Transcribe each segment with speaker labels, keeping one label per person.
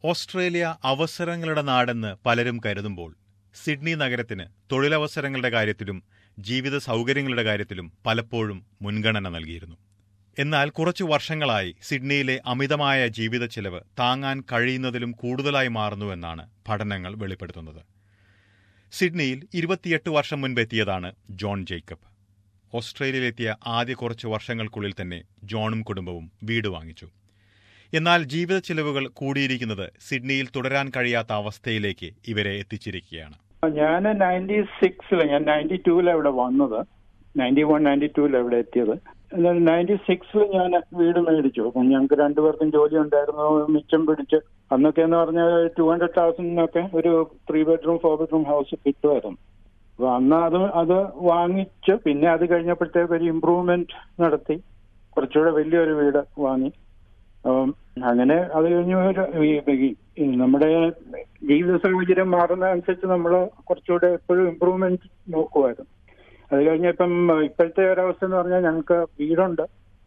Speaker 1: Australia അവസരങ്ങളുടെ നാടെന്ന് പലരും കരുതുമ്പോൾ Sydney നഗരത്തിന് തൊഴിലവസരങ്ങളുടെ കാര്യത്തിലും ജീവിത സൗകര്യങ്ങളുടെ കാര്യത്തിലും പലപ്പോഴും മുൻഗണന നൽകിയിരുന്നു എന്നാൽ കുറച്ചു വർഷങ്ങളായി സിഡ്നിയിലെ അമിതമായ ജീവിത ചെലവ് താങ്ങാൻ കഴിയുന്നതിലും കൂടുതലായി മാറുന്നുവെന്നാണ് പഠനങ്ങൾ വെളിപ്പെടുത്തുന്നത് സിഡ്നിയിൽ ഇരുപത്തിയെട്ട് വർഷം മുൻപെത്തിയതാണ് ജോൺ ജേക്കബ് ഓസ്ട്രേലിയയിലെത്തിയ ആദ്യ കുറച്ച് വർഷങ്ങൾക്കുള്ളിൽ തന്നെ ജോണും കുടുംബവും വീട് വാങ്ങിച്ചു എന്നാൽ ജീവിത ചെലവുകൾ കൂടിയിരിക്കുന്നത് സിഡ്നിയിൽ തുടരാൻ കഴിയാത്ത അവസ്ഥയിലേക്ക് ഇവരെ എത്തിച്ചിരിക്കുകയാണ്
Speaker 2: ഞാൻ നയൻറ്റി സിക്സില് ഞാൻ നയൻറ്റി ടൂവിലാണ് ഇവിടെ വന്നത് നയൻറ്റി വൺ നയൻറ്റി ടൂവിലാണ് ഇവിടെ എത്തിയത് എന്നാൽ നയൻറ്റി സിക്സിൽ ഞാൻ വീട് മേടിച്ചു അപ്പം ഞങ്ങൾക്ക് രണ്ടുപേർക്കും ജോലി ഉണ്ടായിരുന്നു മിച്ചം പിടിച്ച് അന്നൊക്കെ എന്ന് പറഞ്ഞാൽ ടു ഹൺഡ്രഡ് തൗസൻഡിനൊക്കെ ഒരു three bedroom four bedroom house കിട്ടുമായിരുന്നു അപ്പൊ അന്ന് അത് അത് വാങ്ങിച്ച് പിന്നെ അത് കഴിഞ്ഞപ്പോഴത്തേക്ക് ഒരു ഇമ്പ്രൂവ്മെന്റ് നടത്തി കുറച്ചുകൂടെ വലിയൊരു വീട് വാങ്ങി അപ്പം അങ്ങനെ അത് കഴിഞ്ഞ് ഒരു ഈ- ഈ നമ്മുടെ ജീവിത സാഹചര്യം മാറുന്നതനുസരിച്ച് നമ്മൾ കുറച്ചുകൂടെ എപ്പോഴും ഇമ്പ്രൂവ്മെന്റ് നോക്കുമായിരുന്നു അത് കഴിഞ്ഞ് ഇപ്പം ഇപ്പോഴത്തെ ഒരവസ്ഥ എന്ന് പറഞ്ഞാൽ ഞങ്ങൾക്ക് വീടുണ്ട്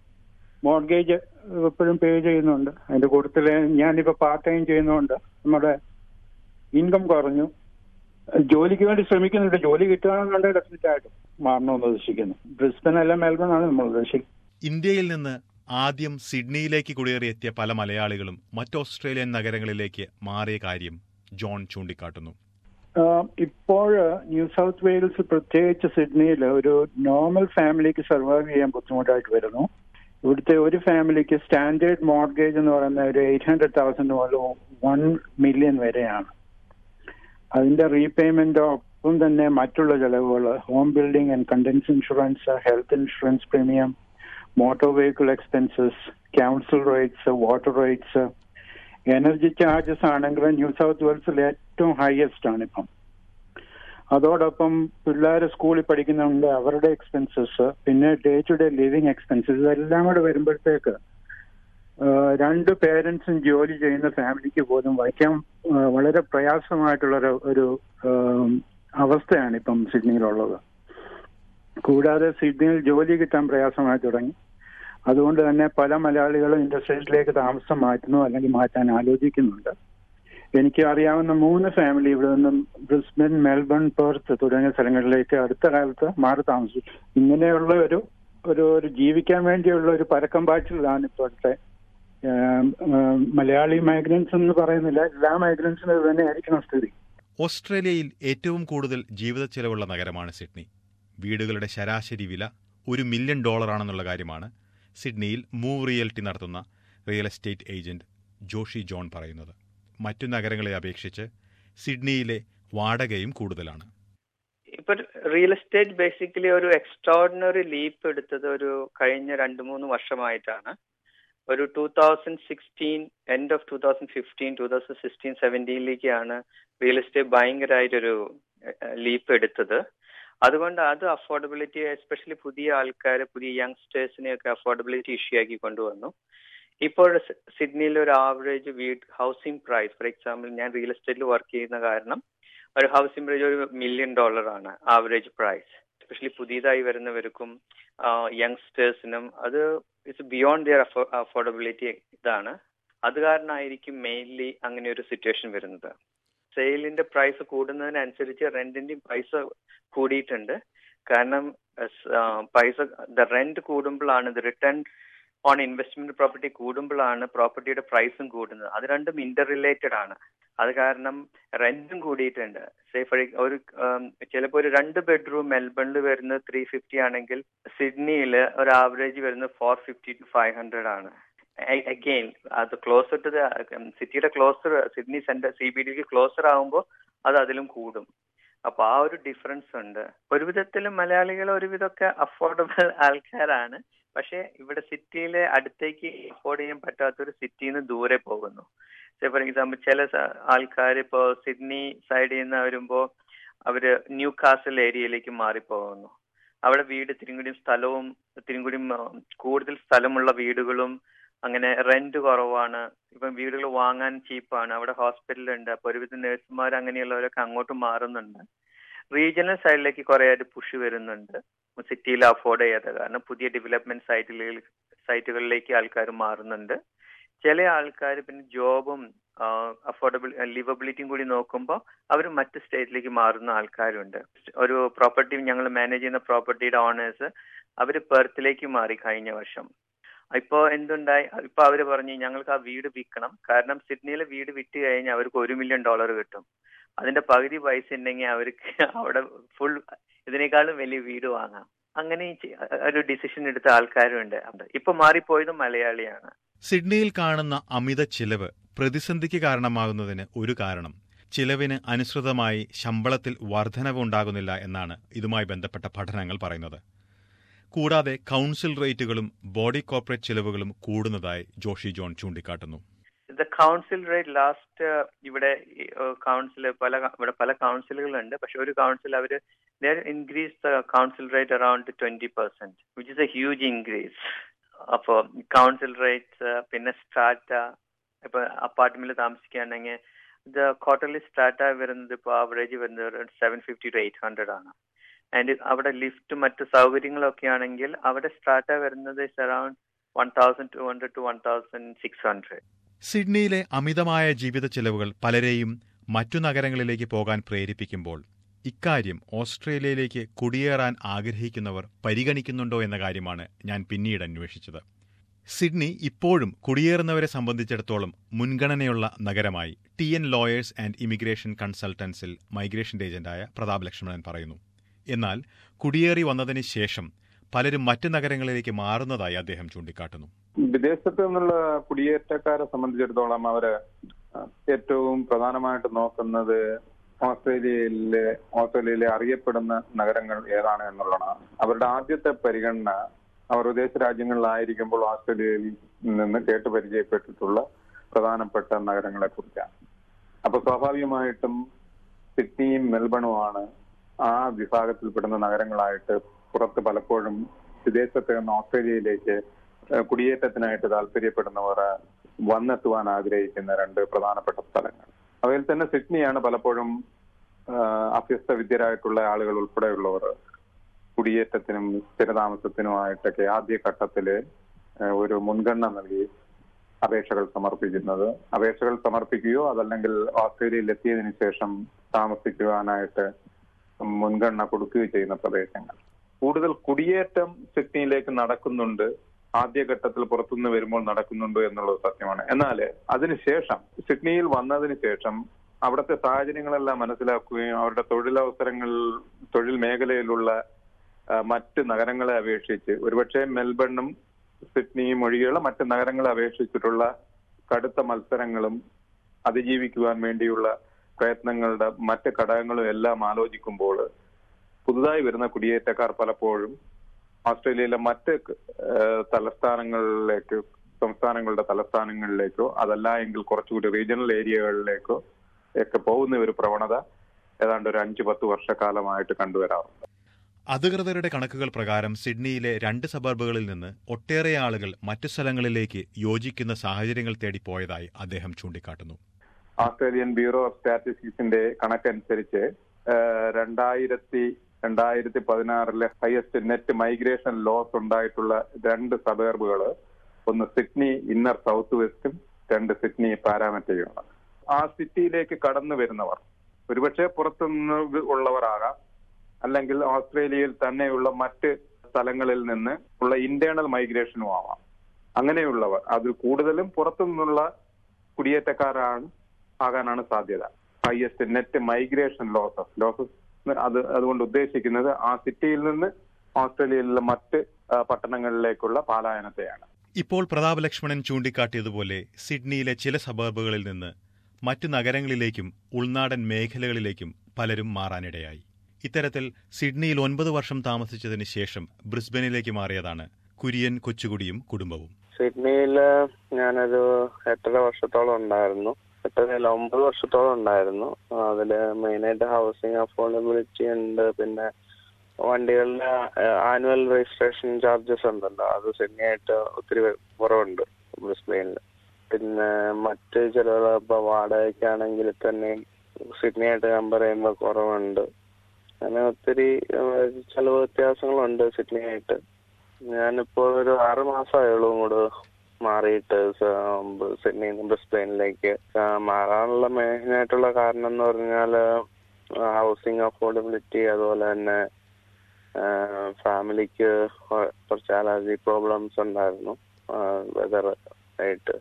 Speaker 2: മോർഗേജ് എപ്പോഴും പേ ചെയ്യുന്നുണ്ട് അതിന്റെ കൂട്ടത്തിൽ ഞാനിപ്പോ പാർട്ട് ടൈം ചെയ്യുന്നതുകൊണ്ട് നമ്മുടെ ഇൻകം കുറഞ്ഞു ജോലിക്ക് വേണ്ടി ശ്രമിക്കുന്നുണ്ട് ജോലി കിട്ടുകയാണെന്നുണ്ടെങ്കിൽ ഡെഫിനറ്റ് ആയിട്ടും മാറണമെന്ന് ഉദ്ദേശിക്കുന്നു ബ്രിസ്ബൻ അല്ല മെൽബൺ ആണ് നമ്മൾ ഉദ്ദേശിക്കുന്നത്
Speaker 1: ഇന്ത്യയിൽ നിന്ന് ആദ്യം സിഡ്നിയിലേക്ക് കുടിയേറിയെത്തിയ പല മലയാളികളും മറ്റ് ഓസ്ട്രേലിയൻ നഗരങ്ങളിലേക്ക് മാറിയ കാര്യം ജോൺ ചൂണ്ടിക്കാട്ടുന്നു
Speaker 2: ആഹ് ഇപ്പോൾ ന്യൂ സൗത്ത് വെയിൽസ് പ്രത്യേകിച്ച് സിഡ്നിയിൽ ഒരു നോർമൽ ഫാമിലിക്ക് സർവൈവ് ചെയ്യാൻ ബുദ്ധിമുട്ടായിട്ട് വരുന്നു ഇവിടുത്തെ ഒരു ഫാമിലിക്ക് സ്റ്റാൻഡേർഡ് മോർഗേജ് എന്ന് പറയുന്ന ഒരു എയ്റ്റ് ഹൺഡ്രഡ് തൗസൻഡ് മുതൽ വൺ മില്യൺ വരെയാണ് അതിന്റെ റീപേയ്മെന്റ് ഒപ്പം തന്നെ മറ്റുള്ള ചെലവുകൾ home building and contents insurance health insurance premium motor vehicle expenses council rates water rates energy charges ആണെങ്കിൽ ന്യൂ സൗത്ത് വെയിൽസിൽ ഏറ്റവും ഹയസ്റ്റ് ആണ് ഇപ്പം അതോടൊപ്പം പിള്ളേർ സ്കൂളിൽ പഠിക്കുന്നുണ്ട് അവരുടെ എക്സ്പെൻസസ് പിന്നെ day to day living expenses ഇതെല്ലാം കൂടെ വരുമ്പോഴത്തേക്ക് ആഹ് രണ്ട് പേരൻസും ജോലി ചെയ്യുന്ന ഫാമിലിക്ക് പോലും വഹിക്കാൻ ആഹ് വളരെ പ്രയാസമായിട്ടുള്ള ഒരു ഒരു ആം, അവസ്ഥയാണ് ഇപ്പം സിഡ്നിയിലുള്ളത് കൂടാതെ സിഡ്നിയിൽ ജോലി കിട്ടാൻ പ്രയാസമായി തുടങ്ങി അതുകൊണ്ട് തന്നെ പല മലയാളികളും ഇൻഡസ്ട്രീസിലേക്ക് താമസം മാറ്റുന്നു അല്ലെങ്കിൽ മാറ്റാൻ ആലോചിക്കുന്നുണ്ട് എനിക്ക് അറിയാവുന്ന മൂന്ന് ഫാമിലി ഇവിടെ നിന്നും ബ്രിസ്ബൻ മെൽബൺ പെർത്ത് തുടങ്ങിയ സ്ഥലങ്ങളിലേക്ക് അടുത്ത കാലത്ത് മാറി താമസിച്ചു ഇങ്ങനെയുള്ള ഒരു ഒരു ഒരു ജീവിക്കാൻ വേണ്ടിയുള്ള ഒരു പരക്കം പാച്ചിലാണ് ഇപ്പോഴത്തെ ആം, ആം, മലയാളി മൈഗ്രൻസ് എന്ന് പറയുന്നില്ല എല്ലാ മൈഗ്രൻസിനും ഇത് തന്നെ ആയിരിക്കണം സ്ഥിതി
Speaker 1: ഓസ്ട്രേലിയയിൽ ഏറ്റവും കൂടുതൽ ജീവിത ചെലവുള്ള നഗരമാണ് സിഡ്നി വീടുകളുടെ ശരാശരി വില ഒരു മില്യൺ ഡോളറാണെന്നുള്ള കാര്യമാണ് സിഡ്നിയിൽ മൂവ് റിയൽറ്റി നടത്തുന്ന real estate agent Joshi John പറയുന്നത് മറ്റു നഗരങ്ങളെ അപേക്ഷിച്ച് സിഡ്നിയിലെ വാടകയും കൂടുതലാണ്
Speaker 3: ഇപ്പൊ റിയൽ എസ്റ്റേറ്റ് ബേസിക്കലി ഒരു എക്സ്ട്രോർഡിനറി ലീപ്പ് എടുത്തത് ഒരു കഴിഞ്ഞ രണ്ട് മൂന്ന് വർഷമായിട്ടാണ് ഒരു two thousand sixteen end of two thousand fifteen two thousand sixteen സെവൻറ്റീനിലേക്കാണ് റിയൽ എസ്റ്റേറ്റ് ഭയങ്കരമായിട്ടൊരു ലീപ്പ് എടുത്തത് അതുകൊണ്ട് അത് അഫോർഡബിലിറ്റി എസ്പെഷ്യലി പുതിയ ആൾക്കാർ പുതിയ യങ്സ്റ്റേഴ്സിനെയൊക്കെ അഫോർഡബിലിറ്റി ഇഷ്യൂ ആക്കി കൊണ്ടുവന്നു ഇപ്പോൾ സിഡ്നിയിൽ ഒരു ആവറേജ് വീട് ഹൗസിംഗ് പ്രൈസ് ഫോർ എക്സാമ്പിൾ ഞാൻ റിയൽ എസ്റ്റേറ്റിൽ വർക്ക് ചെയ്യുന്ന കാരണം ഒരു ഹൗസിംഗ് പ്രൈസ് ഒരു മില്യൺ ഡോളർ ആണ് ആവറേജ് പ്രൈസ് എസ്പെഷ്യലി പുതിയതായി വരുന്നവർക്കും യങ്സ്റ്റേഴ്സിനും അത് ഇറ്റ്സ് ബിയോണ്ട് ദിയർ അഫോർഡബിലിറ്റി ഇതാണ് അത് കാരണമായിരിക്കും മെയിൻലി അങ്ങനെ ഒരു സിറ്റുവേഷൻ വരുന്നത് സെയിലിന്റെ പ്രൈസ് കൂടുന്നതിനനുസരിച്ച് റെന്റിന്റെയും പൈസ കൂടിയിട്ടുണ്ട് കാരണം പൈസ ദ റെന്റ് കൂടുമ്പോഴാണ് the return on investment property കൂടുമ്പോഴാണ് പ്രോപ്പർട്ടിയുടെ പ്രൈസും കൂടുന്നത് അത് രണ്ടും ഇന്റർ റിലേറ്റഡ് ആണ് അത് കാരണം റെന്റും കൂടിയിട്ടുണ്ട് സേ ഫോർ ഒരു ചിലപ്പോൾ ഒരു രണ്ട് ബെഡ്റൂം മെൽബണിൽ വരുന്നത് ത്രീ ഫിഫ്റ്റി ആണെങ്കിൽ സിഡ്നിയിൽ ഒരു ആവറേജ് വരുന്നത് four fifty to five hundred ആണ് അഗെയിൻ അത് ക്ലോസർ ടു ദ സിറ്റിയുടെ closer Sydney centre C B ഡിക്ക് ക്ലോസർ ആകുമ്പോൾ അത് അതിലും കൂടും അപ്പൊ ആ ഒരു ഡിഫറൻസ് ഉണ്ട് ഒരു വിധത്തിൽ മലയാളികൾ ഒരുവിധമൊക്കെ അഫോർഡബിൾ ആൾക്കാരാണ് പക്ഷെ ഇവിടെ സിറ്റിയിലെ അടുത്തേക്ക് അഫോർഡ് ചെയ്യാൻ പറ്റാത്ത ഒരു സിറ്റിയിൽ നിന്ന് ദൂരെ പോകുന്നു ഫോർ എക്സാമ്പിൾ ചില ആൾക്കാർ ഇപ്പോൾ സിഡ്നി സൈഡിൽ നിന്ന് വരുമ്പോൾ അവര് ന്യൂ കാസൽ ഏരിയയിലേക്ക് മാറിപ്പോകുന്നു അവിടെ വീട് ഇത്തിരി സ്ഥലവും ഇത്തിരി കൂടുതൽ സ്ഥലമുള്ള വീടുകളും അങ്ങനെ റെന്റ് കുറവാണ് ഇപ്പം വീടുകൾ വാങ്ങാൻ ചീപ്പാണ് അവിടെ ഹോസ്പിറ്റലുണ്ട് അപ്പൊ ഒരുവിധം നഴ്സുമാർ അങ്ങനെയുള്ളവരൊക്കെ അങ്ങോട്ട് മാറുന്നുണ്ട് റീജിയണൽ സൈഡിലേക്ക് കുറെ ആയിട്ട് പുഷ് വരുന്നുണ്ട് സിറ്റിയിൽ അഫോർഡ് ചെയ്യാതെ കാരണം പുതിയ ഡെവലപ്മെന്റ് സൈറ്റുകളിൽ സൈറ്റുകളിലേക്ക് ആൾക്കാർ മാറുന്നുണ്ട് ചില ആൾക്കാർ പിന്നെ ജോബും അഫോർഡബിൾ ലിവബിലിറ്റിയും കൂടി നോക്കുമ്പോൾ അവർ മറ്റ് സ്റ്റേറ്റിലേക്ക് മാറുന്ന ആൾക്കാരുണ്ട് ഒരു പ്രോപ്പർട്ടി ഞങ്ങൾ മാനേജ് ചെയ്യുന്ന പ്രോപ്പർട്ടിയുടെ ഓണേഴ്സ് അവർ പെർത്തിലേക്ക് മാറി കഴിഞ്ഞ വർഷം ഇപ്പോ എന്തുണ്ടായി ഇപ്പൊ അവര് പറഞ്ഞു ഞങ്ങൾക്ക് ആ വീട് വിൽക്കണം കാരണം സിഡ്നിയിലെ വീട് വിറ്റ് കഴിഞ്ഞാൽ അവർക്ക് ഒരു മില്യൺ ഡോളർ കിട്ടും അതിന്റെ പകുതി പൈസ ഉണ്ടെങ്കിൽ അവർക്ക് അവിടെ ഫുൾ ഇതിനേക്കാളും വലിയ വീട് വാങ്ങാം അങ്ങനെ ഒരു ഡിസിഷൻ എടുത്ത ആൾക്കാരുണ്ട് ഇപ്പൊ മാറിപ്പോയതും മലയാളിയാണ്
Speaker 1: സിഡ്നിയിൽ കാണുന്ന അമിത ചിലവ് പ്രതിസന്ധിക്ക് കാരണമാകുന്നതിന് ഒരു കാരണം ചിലവിന് അനുസൃതമായി ശമ്പളത്തിൽ വർധനവ് ഉണ്ടാകുന്നില്ല എന്നാണ് ഇതുമായി ബന്ധപ്പെട്ട പഠനങ്ങൾ പറയുന്നത് കൂടാതെ കൌൺസിൽ റേറ്റുകളും ബോഡി കോർപ്പറേറ്റ് ചിലവുകളും കൂടുന്നതായി ജോഷി ജോൺ ചൂണ്ടിക്കാട്ടുന്നു
Speaker 3: ദ കൗൺസിൽ റേറ്റ് ലാസ്റ്റ് ഇവിടെ കൗൺസിൽ പല ഇവിടെ പല കൗൺസിലുകളുണ്ട് പക്ഷെ ഒരു കൗൺസിൽ അവർ increase the council rate around twenty percent which is a huge increase അപ്പോ കൗൺസിൽ റേറ്റ്സ് പിന്നെ സ്ട്രാറ്റ ഇപ്പൊ അപ്പാർട്ട്മെന്റിൽ താമസിക്കുകയാണെങ്കിൽ ഇത് ക്വാർട്ടർലി സ്ട്രാറ്റ വരുന്നത് ഇപ്പോൾ ആവറേജ് വരുന്നത് seven fifty to eight hundred ആണ് ആൻഡ് അവിടെ ലിഫ്റ്റ് മറ്റു സൗകര്യങ്ങളൊക്കെ ആണെങ്കിൽ അവിടെ സ്റ്റാർട്ട് വരുന്നത് is around one thousand two hundred to one thousand six hundred
Speaker 1: സിഡ്നിയിലെ അമിതമായ ജീവിത ചെലവുകൾ പലരെയും മറ്റു നഗരങ്ങളിലേക്ക് പോകാൻ പ്രേരിപ്പിക്കുമ്പോൾ ഇക്കാര്യം ഓസ്ട്രേലിയയിലേക്ക് കുടിയേറാൻ ആഗ്രഹിക്കുന്നവർ പരിഗണിക്കുന്നുണ്ടോ എന്ന കാര്യമാണ് ഞാൻ പിന്നീട് അന്വേഷിച്ചത് സിഡ്നി ഇപ്പോഴും കുടിയേറുന്നവരെ സംബന്ധിച്ചിടത്തോളം മുൻഗണനയുള്ള നഗരമായി T N lawyers and immigration കൺസൾട്ടൻസിൽ മൈഗ്രേഷൻ ഏജന്റായ പ്രതാപ് ലക്ഷ്മണൻ പറയുന്നു എന്നാൽ കുടിയേറി വന്നതിന് ശേഷം പലരും മറ്റ് നഗരങ്ങളിലേക്ക് മാറുന്നതായി അദ്ദേഹം ചൂണ്ടിക്കാട്ടുന്നു
Speaker 4: വിദേശത്ത് നിന്നുള്ള കുടിയേറ്റക്കാരെ സംബന്ധിച്ചിടത്തോളം അവര് ഏറ്റവും പ്രധാനമായിട്ട് നോക്കുന്നത് ഓസ്ട്രേലിയയിലെ ഓസ്ട്രേലിയയിലെ അറിയപ്പെടുന്ന നഗരങ്ങൾ ഏതാണ് എന്നുള്ളതാണ് അവരുടെ ആദ്യത്തെ പരിഗണന അവർ വിദേശ രാജ്യങ്ങളിലായിരിക്കുമ്പോൾ ഓസ്ട്രേലിയയിൽ നിന്ന് കേട്ട് പരിചയപ്പെട്ടിട്ടുള്ള പ്രധാനപ്പെട്ട നഗരങ്ങളെ കുറിച്ചാണ് അപ്പൊ സ്വാഭാവികമായിട്ടും സിഡ്നിയും മെൽബണുമാണ് ആ വിഭാഗത്തിൽപ്പെടുന്ന നഗരങ്ങളായിട്ട് പുറത്ത് പലപ്പോഴും വിദേശത്ത് നിന്ന് ഓസ്ട്രേലിയയിലേക്ക് കുടിയേറ്റത്തിനായിട്ട് താല്പര്യപ്പെടുന്നവർ വന്നെത്തുവാൻ ആഗ്രഹിക്കുന്ന രണ്ട് പ്രധാനപ്പെട്ട സ്ഥലങ്ങൾ അവയിൽ തന്നെ സിഡ്നിയാണ് പലപ്പോഴും അഭ്യസ്ത വിദ്യരായിട്ടുള്ള ആളുകൾ ഉൾപ്പെടെയുള്ളവർ കുടിയേറ്റത്തിനും സ്ഥിരതാമസത്തിനുമായിട്ടൊക്കെ ആദ്യഘട്ടത്തില് ഒരു മുൻഗണന നൽകി അപേക്ഷകൾ സമർപ്പിക്കുന്നത് അപേക്ഷകൾ സമർപ്പിക്കുകയോ അതല്ലെങ്കിൽ ഓസ്ട്രേലിയയിൽ എത്തിയതിനു ശേഷം താമസിക്കുവാനായിട്ട് മുൻഗണന കൊടുക്കുകയോ ചെയ്യുന്ന പ്രദേശങ്ങൾ കൂടുതൽ കുടിയേറ്റം സിഡ്നിയിലേക്ക് നടക്കുന്നുണ്ട് ആദ്യഘട്ടത്തിൽ പുറത്തുനിന്ന് വരുമ്പോൾ നടക്കുന്നുണ്ട് എന്നുള്ളത് സത്യമാണ് എന്നാൽ അതിനുശേഷം സിഡ്നിയിൽ വന്നതിന് ശേഷം അവിടുത്തെ സാഹചര്യങ്ങളെല്ലാം മനസ്സിലാക്കുകയും അവരുടെ തൊഴിലവസരങ്ങൾ തൊഴിൽ മേഖലയിലുള്ള മറ്റ് നഗരങ്ങളെ അപേക്ഷിച്ച് ഒരുപക്ഷെ മെൽബണും സിഡ്നിയും ഒഴികെയുള്ള മറ്റ് നഗരങ്ങളെ അപേക്ഷിച്ചിട്ടുള്ള കടുത്ത മത്സരങ്ങളും അതിജീവിക്കുവാൻ വേണ്ടിയുള്ള പ്രയത്നങ്ങളുടെ മറ്റ് ഘടകങ്ങളും എല്ലാം ആലോചിക്കുമ്പോൾ പുതുതായി വരുന്ന കുടിയേറ്റക്കാർ പലപ്പോഴും ഓസ്ട്രേലിയയിലെ മറ്റ് തലസ്ഥാനങ്ങളിലേക്ക് സംസ്ഥാനങ്ങളുടെ തലസ്ഥാനങ്ങളിലേക്കോ അതല്ല എങ്കിൽ കുറച്ചുകൂടി റീജിയണൽ ഏരിയകളിലേക്കോ ഒക്കെ പോകുന്ന ഒരു പ്രവണത ഏതാണ്ട് ഒരു അഞ്ചു പത്ത് വർഷക്കാലമായിട്ട് കണ്ടുവരാറുണ്ട്
Speaker 1: അധികൃതരുടെ കണക്കുകൾ പ്രകാരം സിഡ്നിയിലെ രണ്ട് സബർബുകളിൽ നിന്ന് ഒട്ടേറെ ആളുകൾ മറ്റു സ്ഥലങ്ങളിലേക്ക് യോജിക്കുന്ന സാഹചര്യങ്ങൾ തേടി പോയതായി അദ്ദേഹം ചൂണ്ടിക്കാട്ടുന്നു
Speaker 4: ഓസ്ട്രേലിയൻ ബ്യൂറോ ഓഫ് സ്റ്റാറ്റിസ്റ്റിക്സിന്റെ കണക്കനുസരിച്ച് രണ്ടായിരത്തി രണ്ടായിരത്തി പതിനാറിലെ ഹയസ്റ്റ് നെറ്റ് മൈഗ്രേഷൻ ലോസ് ഉണ്ടായിട്ടുള്ള രണ്ട് സബർബുകൾ ഒന്ന് സിഡ്നി ഇന്നർ സൗത്ത് വെസ്റ്റും രണ്ട് സിഡ്നി പാരാമെറ്റയുമാണ് ആ സിറ്റിയിലേക്ക് കടന്നു വരുന്നവർ ഒരുപക്ഷെ പുറത്തുനിന്ന് ഉള്ളവരാകാം അല്ലെങ്കിൽ ഓസ്ട്രേലിയയിൽ തന്നെയുള്ള മറ്റ് സ്ഥലങ്ങളിൽ നിന്ന് ഉള്ള ഇന്റേണൽ മൈഗ്രേഷനും ആവാം അങ്ങനെയുള്ളവർ അതിൽ കൂടുതലും പുറത്തുനിന്നുള്ള കുടിയേറ്റക്കാരാണ് ആകാനാണ് സാധ്യത highest net migration losses losses അത് അതുകൊണ്ട് ഉദ്ദേശിക്കുന്നത് ആ സിറ്റിയിൽ നിന്ന് ഓസ്ട്രേലിയയിലെ മറ്റ് പട്ടണങ്ങളിലേക്കുള്ള പാലായനത്തെയാണ്
Speaker 1: ഇപ്പോൾ പ്രതാപ ലക്ഷ്മണൻ ചൂണ്ടിക്കാട്ടിയതുപോലെ സിഡ്നിയിലെ ചില സബർബുകളിൽ നിന്ന് മറ്റു നഗരങ്ങളിലേക്കും ഉൾനാടൻ മേഖലകളിലേക്കും പലരും മാറാനിടയായി ഇത്തരത്തിൽ സിഡ്നിയിൽ ഒൻപത് വർഷം താമസിച്ചതിന് ശേഷം ബ്രിസ്ബനിലേക്ക് മാറിയതാണ് കുര്യൻ കൊച്ചുകുടിയും കുടുംബവും
Speaker 5: സിഡ്നിയില് ഞാനൊരു എട്ടര വർഷത്തോളം ഉണ്ടായിരുന്നു എട്ടരല്ല ഒമ്പത് വർഷത്തോളം ഉണ്ടായിരുന്നു അതില് മെയിനായിട്ട് ഹൗസിംഗ് അഫോർഡബിലിറ്റി ഉണ്ട് പിന്നെ വണ്ടികളുടെ ആനുവൽ രജിസ്ട്രേഷൻ ചാർജസ് ഉണ്ടല്ലോ അത് സിഡ്നി ആയിട്ട് ഒത്തിരി കുറവുണ്ട് ബ്രിസ്ബെയിനിൽ പിന്നെ മറ്റ് ചിലവ് ഇപ്പൊ വാടകയ്ക്കാണെങ്കിൽ തന്നെ സിഡ്നി ആയിട്ട് കമ്പയർ ചെയ്യുമ്പോൾ കുറവുണ്ട് അങ്ങനെ ഒത്തിരി ചെലവ് വ്യത്യാസങ്ങളുണ്ട് സിഡ്നി ആയിട്ട് ഞാനിപ്പോൾ ഒരു ആറ് മാസമായുള്ളൂ ഇങ്ങോട്ട് മാറിയിട്ട് സ- സിഡ്നിയിൽ നിന്ന് ബ്രിസ്ബെയിനിലേക്ക് ആ, മാറാനുള്ള മെയിൻ ആയിട്ടുള്ള കാരണം എന്ന് പറഞ്ഞാൽ ഹൗസിംഗ് അഫോർഡബിലിറ്റി അതുപോലെ തന്നെ ഫാമിലിക്ക് കുറച്ച് അലർജി പ്രോബ്ലംസ് ഉണ്ടായിരുന്നു വെതർ ആയിട്ട്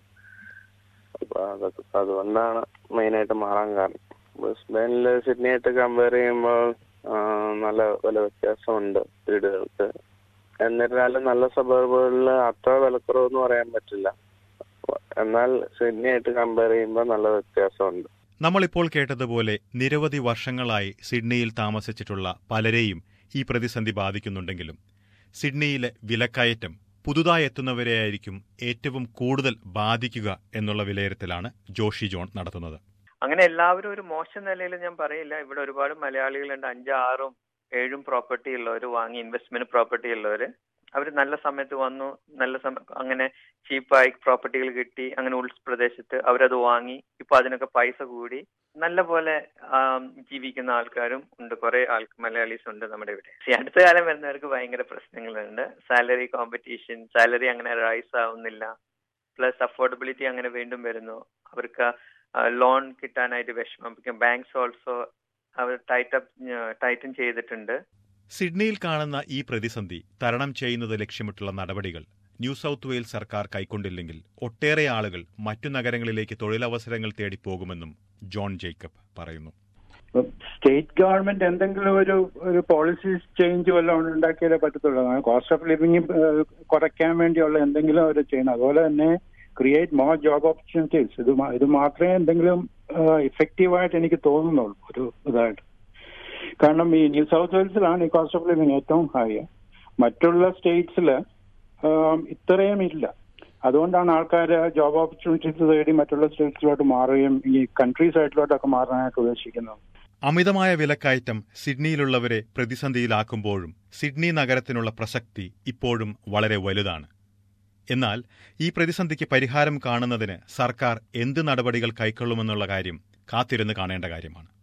Speaker 5: അപ്പൊ അതൊക്കെ അതുകൊണ്ടാണ് മെയിനായിട്ട് മാറാൻ കാരണം ബ്രിസ്ബെയിനിൽ സിഡ്നി ആയിട്ട് കമ്പയർ ചെയ്യുമ്പോൾ ആ, നല്ല വില വ്യത്യാസമുണ്ട് വീടുകൾക്ക് എന്നിരുന്നാലും നല്ല സബർബുകളിൽ അത്ര വിലക്കുറവെന്ന് പറയാൻ പറ്റില്ല എന്നാൽ സിഡ്നി ആയിട്ട് കമ്പയർ ചെയ്യുമ്പോൾ നല്ല വ്യത്യാസമുണ്ട്
Speaker 1: നമ്മളിപ്പോൾ കേട്ടതുപോലെ നിരവധി വർഷങ്ങളായി സിഡ്നിയിൽ താമസിച്ചിട്ടുള്ള പലരെയും ഈ പ്രതിസന്ധി ബാധിക്കുന്നുണ്ടെങ്കിലും സിഡ്നിയിലെ വിലക്കയറ്റം പുതുതായി എത്തുന്നവരെയായിരിക്കും ഏറ്റവും കൂടുതൽ ബാധിക്കുക എന്നുള്ള വിലയിരുത്തലാണ് ജോഷി ജോൺ നടത്തുന്നത്
Speaker 3: അങ്ങനെ എല്ലാവരും ഒരു മോശം നിലയിൽ ഞാൻ പറയില്ല ഇവിടെ ഒരുപാട് മലയാളികളുണ്ട് അഞ്ചാറും ഏഴും പ്രോപ്പർട്ടി ഉള്ളവർ വാങ്ങി ഇൻവെസ്റ്റ്മെന്റ് പ്രോപ്പർട്ടി ഉള്ളവർ അവർ നല്ല സമയത്ത് വന്നു നല്ല സമയം അങ്ങനെ ചീപ്പായി പ്രോപ്പർട്ടികൾ കിട്ടി അങ്ങനെ ഉൾപ്രദേശത്ത് അവരത് വാങ്ങി ഇപ്പൊ അതിനൊക്കെ പൈസ കൂടി നല്ല പോലെ ആം, ജീവിക്കുന്ന ആൾക്കാരും ഉണ്ട് കുറെ ആൾ മലയാളീസ് ഉണ്ട് നമ്മുടെ ഇവിടെ ഈ അടുത്ത കാലം വരുന്നവർക്ക് ഭയങ്കര പ്രശ്നങ്ങളുണ്ട് സാലറി കോമ്പറ്റീഷൻ സാലറി അങ്ങനെ റൈസ് ആവുന്നില്ല പ്ലസ് അഫോർഡബിലിറ്റി അങ്ങനെ വീണ്ടും വരുന്നു അവർക്ക് ലോൺ കിട്ടാനായിട്ട് വിഷമം ബാങ്ക്സ് ഓൾസോ അവർ ടൈറ്റപ്പ് ടൈറ്റൻ ചെയ്തിട്ടുണ്ട്
Speaker 1: സിഡ്നിയിൽ കാണുന്ന ഈ പ്രതിസന്ധി തരണം ചെയ്യുന്നത് ലക്ഷ്യമിട്ടുള്ള നടപടികൾ ന്യൂ സൗത്ത് വെയിൽസ് സർക്കാർ കൈക്കൊണ്ടില്ലെങ്കിൽ ഒട്ടേറെ ആളുകൾ മറ്റു നഗരങ്ങളിലേക്ക് തൊഴിലവസരങ്ങൾ തേടി പോകുമെന്നും ജോൺ ജേക്കബ് പറയുന്നു
Speaker 2: സ്റ്റേറ്റ് ഗവൺമെന്റ് എന്തെങ്കിലും ഒരു ഒരു പോളിസി ചേഞ്ച് വല്ലതും ഉണ്ടാക്കിയാലേ പറ്റത്തുള്ളൂ കോസ്റ്റ് ഓഫ് ലിവിംഗ് കുറയ്ക്കാൻ വേണ്ടിയുള്ള എന്തെങ്കിലും അവർ ചെയ്യണം അതുപോലെ തന്നെ ക്രിയേറ്റ് മോർ ജോബ് ഓപ്പർച്യൂണിറ്റീസ് ഇത് മാ- ഇത് മാത്രമേ എന്തെങ്കിലും ഇഫക്റ്റീവായിട്ട് എനിക്ക് തോന്നുന്നുള്ളൂ ഒരു ഇതായിട്ട് കാരണം ഈ ന്യൂ സൗത്ത് വെയിൽസിലാണ് ഈ കോസ്റ്റ് ഓഫ് ലിവിംഗ് ഏറ്റവും ഹൈ മറ്റുള്ള സ്റ്റേറ്റ്സിൽ ഇത്രയും ഇല്ല അതുകൊണ്ടാണ് ആൾക്കാർ ജോബ് ഓപ്പർച്യൂണിറ്റീസ് തേടി മറ്റുള്ള സ്റ്റേറ്റ്സിലോട്ട് മാറുകയും ഈ കൺട്രി സൈഡിലോട്ടൊക്കെ മാറാനായിട്ട് ഉദ്ദേശിക്കുന്നത്
Speaker 1: അമിതമായ വിലക്കയറ്റം സിഡ്നിയിലുള്ളവരെ പ്രതിസന്ധിയിലാക്കുമ്പോഴും സിഡ്നി നഗരത്തിനുള്ള പ്രസക്തി ഇപ്പോഴും വളരെ വലുതാണ് എന്നാൽ ഈ പ്രതിസന്ധിക്ക് പരിഹാരം കാണുന്നതിന് സർക്കാർ എന്ത് നടപടികൾ കൈക്കൊള്ളുമെന്നുള്ള കാര്യം കാത്തിരുന്ന് കാണേണ്ട കാര്യമാണ്